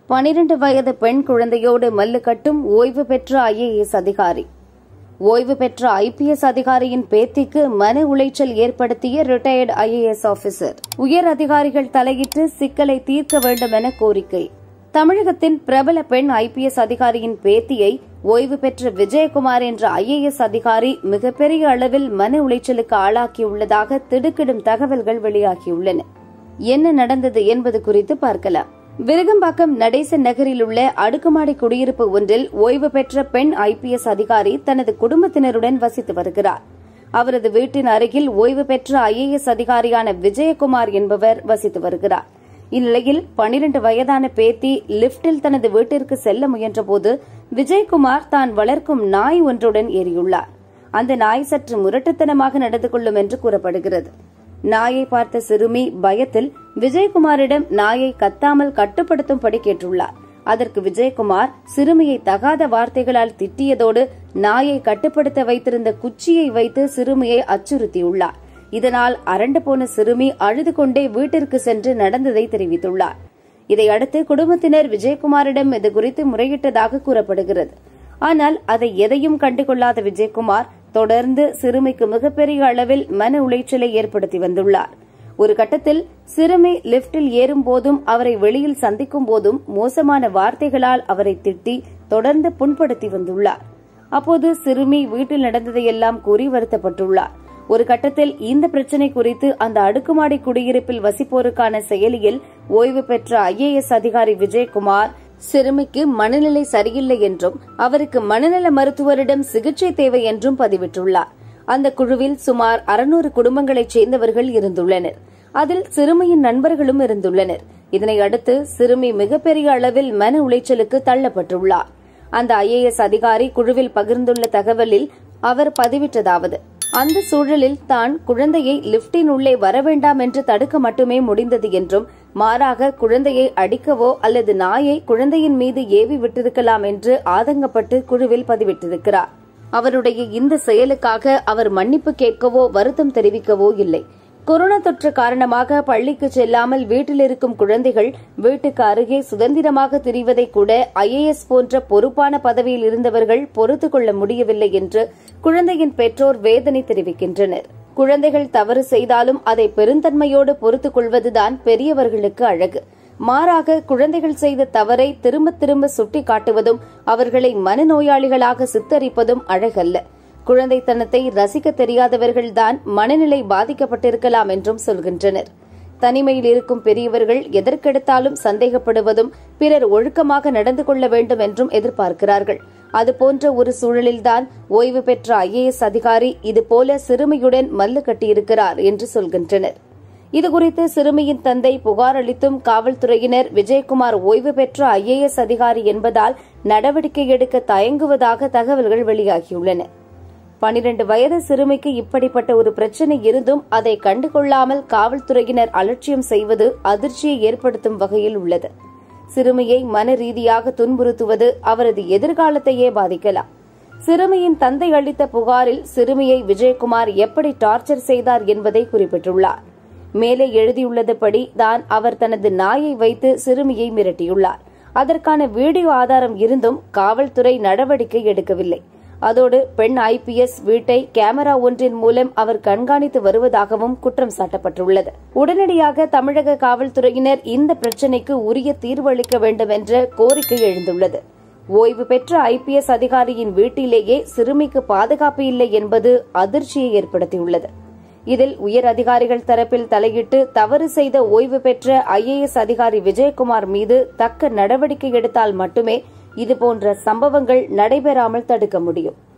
பனிரண்டு வயது பெண் குழந்தையோடு மல்லு கட்டும் ஓய்வு பெற்ற ஐஏஎஸ் அதிகாரி ஓய்வு பெற்ற ஐபிஎஸ் அதிகாரியின் பேத்திக்கு மன உளைச்சல் ஏற்படுத்திய ரிட்டையர்டு ஐஏஎஸ் ஆபீசர் உயர் அதிகாரிகள் தலையிட்டு சிக்கலை தீர்க்க வேண்டும் என கோரிக்கை தமிழகத்தின் பிரபல பெண் ஐபிஎஸ் அதிகாரியின் பேத்தியை ஓய்வு பெற்ற விஜயகுமார் என்ற ஐஏஎஸ் அதிகாரி மிகப்பெரிய அளவில் மன உளைச்சலுக்கு ஆளாக்கியுள்ளதாக திடுக்கிடும் தகவல்கள் வெளியாகியுள்ளன என்ன நடந்தது என்பது குறித்து பார்க்கலாம் விருகம்பாக்கம் நடேசன் நகரில் உள்ள அடுக்குமாடி குடியிருப்பு ஒன்றில் ஓய்வு பெற்ற பெண் ஐபிஎஸ் அதிகாரி தனது குடும்பத்தினருடன் வசித்து வருகிறார் அவரது வீட்டின் அருகில் ஓய்வு பெற்ற ஐஏஎஸ் அதிகாரியான விஜயகுமார் என்பவர் வசித்து வருகிறார் இந்நிலையில் பனிரண்டு வயதான பேத்தி லிப்டில் தனது வீட்டிற்கு செல்ல முயன்றபோது விஜயகுமார் தான் வளர்க்கும் நாய் ஒன்றுடன் ஏறியுள்ளார் அந்த நாய் சற்று முரட்டுத்தனமாக நடந்து கொள்ளும் என்று கூறப்படுகிறது நாயை பார்த்த சிறுமி பயத்தில் விஜயகுமாரிடம் நாயை கத்தாமல் கட்டுப்படுத்தும்படி கேட்டுள்ளார் அதற்கு விஜயகுமார் சிறுமியை தகாத வார்த்தைகளால் திட்டியதோடு நாயை கட்டுப்படுத்த வைத்திருந்த குச்சியை வைத்து சிறுமியை அச்சுறுத்தியுள்ளார் இதனால் அரண்டு போன சிறுமி அழுது கொண்டே வீட்டிற்கு சென்று நடந்ததை தெரிவித்துள்ளார் இதையடுத்து குடும்பத்தினர் விஜயகுமாரிடம் இது குறித்து முறையிட்டதாக கூறப்படுகிறது ஆனால் அதை எதையும் கண்டுகொள்ளாத விஜயகுமார் தொடர்ந்து சிறுமிக்கு மிகப்பெரிய அளவில் மன உளைச்சலை ஏற்படுத்தி வந்துள்ளார் ஒரு கட்டத்தில் சிறுமி லிப்டில் ஏறும் போதும் அவரை வெளியில் சந்திக்கும் போதும் மோசமான வார்த்தைகளால் அவரை திட்டி தொடர்ந்து புண்படுத்தி வந்துள்ளார் அப்போது சிறுமி வீட்டில் நடந்ததையெல்லாம் கூறி வருத்தப்பட்டுள்ளார் ஒரு கட்டத்தில் இந்த பிரச்சினை குறித்து அந்த அடுக்குமாடி குடியிருப்பில் வசிப்போருக்கான செயலியில் ஓய்வு பெற்ற ஐஏஎஸ் அதிகாரி விஜயகுமார் சிறுமிக்கு மனநிலை சரியில்லை என்றும் அவருக்கு மனநல மருத்துவரிடம் சிகிச்சை தேவை என்றும் பதிவிட்டுள்ளார் அந்த குழுவில் சுமார் அறுநூறு குடும்பங்களைச் சேர்ந்தவர்கள் இருந்துள்ளனர் அதில் சிறுமியின் நண்பர்களும் இருந்துள்ளனர் இதனை அடுத்து சிறுமி மிகப்பெரிய அளவில் மன உளைச்சலுக்கு தள்ளப்பட்டுள்ளார் அந்த ஐஏஎஸ் அதிகாரி குழுவில் பகிர்ந்துள்ள தகவலில் அவர் பதிவிட்டதாவது அந்த சூழலில் தான் குழந்தையை லிப்டின் உள்ளே வரவேண்டாம் என்று தடுக்க மட்டுமே முடிந்தது என்றும் மாறாக குழந்தையை அடிக்கவோ அல்லது நாயை குழந்தையின் மீது ஏவி விட்டிருக்கலாம் என்று ஆதங்கப்பட்டு குழுவில் பதிவிட்டிருக்கிறார் அவருடைய இந்த செயலுக்காக அவர் மன்னிப்பு கேட்கவோ வருத்தம் தெரிவிக்கவோ இல்லை கொரோனா தொற்று காரணமாக பள்ளிக்கு செல்லாமல் வீட்டில் இருக்கும் குழந்தைகள் வீட்டுக்கு அருகே சுதந்திரமாக திரிவதை கூட ஐஏஎஸ் போன்ற பொறுப்பான பதவியில் இருந்தவர்கள் பொறுத்துக் கொள்ள முடியவில்லை என்று குழந்தையின் பெற்றோர் வேதனை தெரிவிக்கின்றனர் குழந்தைகள் தவறு செய்தாலும் அதை பெருந்தன்மையோடு பொறுத்துக் கொள்வதுதான் பெரியவர்களுக்கு அழகு மாறாக குழந்தைகள் செய்த தவறை திரும்ப திரும்ப சுட்டிக்காட்டுவதும் அவர்களை மனநோயாளிகளாக சித்தரிப்பதும் அழகல்ல குழந்தைத்தனத்தை ரசிக்க தெரியாதவர்கள்தான் மனநிலை பாதிக்கப்பட்டிருக்கலாம் என்றும் சொல்கின்றனர் தனிமையில் இருக்கும் பெரியவர்கள் எதற்கெடுத்தாலும் சந்தேகப்படுவதும் பிறர் ஒழுக்கமாக நடந்து கொள்ள வேண்டும் என்றும் எதிர்பார்க்கிறார்கள் அதுபோன்ற ஒரு சூழலில்தான் ஓய்வு பெற்ற ஐஏஎஸ் அதிகாரி இதுபோல சிறுமியுடன் மல்லு கட்டியிருக்கிறார் என்று சொல்கின்றனர் இதுகுறித்து சிறுமியின் தந்தை புகார் அளித்தும் காவல்துறையினர் விஜயகுமார் ஓய்வு பெற்ற ஐஏஎஸ் அதிகாரி என்பதால் நடவடிக்கை எடுக்க தயங்குவதாக தகவல்கள் வெளியாகியுள்ளன பனிரண்டு வயது சிறுமிக்கு இப்படிப்பட்ட ஒரு பிரச்சினை இருந்தும் அதை கண்டுகொள்ளாமல் காவல்துறையினர் அலட்சியம் செய்வது அதிர்ச்சியை ஏற்படுத்தும் வகையில் உள்ளது சிறுமியை மன ரீதியாக துன்புறுத்துவது அவரது எதிர்காலத்தையே பாதிக்கலாம் சிறுமியின் தந்தை அளித்த புகாரில் சிறுமியை விஜயகுமார் எப்படி டார்ச்சர் செய்தார் என்பதை குறிப்பிட்டுள்ளார் மேலே எழுதியுள்ளதுபடி தான் அவர் தனது நாயை வைத்து சிறுமியை மிரட்டியுள்ளார் அதற்கான வீடியோ ஆதாரம் இருந்தும் காவல்துறை நடவடிக்கை எடுக்கவில்லை அதோடு பெண் ஐபிஎஸ் வீட்டை கேமரா ஒன்றின் மூலம் அவர் கண்காணித்து வருவதாகவும் குற்றம் சாட்டப்பட்டுள்ளது உடனடியாக தமிழக காவல்துறையினர் இந்த பிரச்சினைக்கு உரிய தீர்வு அளிக்க வேண்டும் என்ற கோரிக்கை எழுந்துள்ளது ஓய்வு பெற்ற ஐபிஎஸ் அதிகாரியின் வீட்டிலேயே சிறுமிக்கு பாதுகாப்பு இல்லை என்பது அதிர்ச்சியை ஏற்படுத்தியுள்ளது இதில் உயர் அதிகாரிகள் தரப்பில் தலையிட்டு தவறு செய்த ஓய்வு பெற்ற ஐஏஎஸ் அதிகாரி விஜயகுமார் மீது தக்க நடவடிக்கை எடுத்தால் மட்டுமே இதுபோன்ற சம்பவங்கள் நடைபெறாமல் தடுக்க முடியும்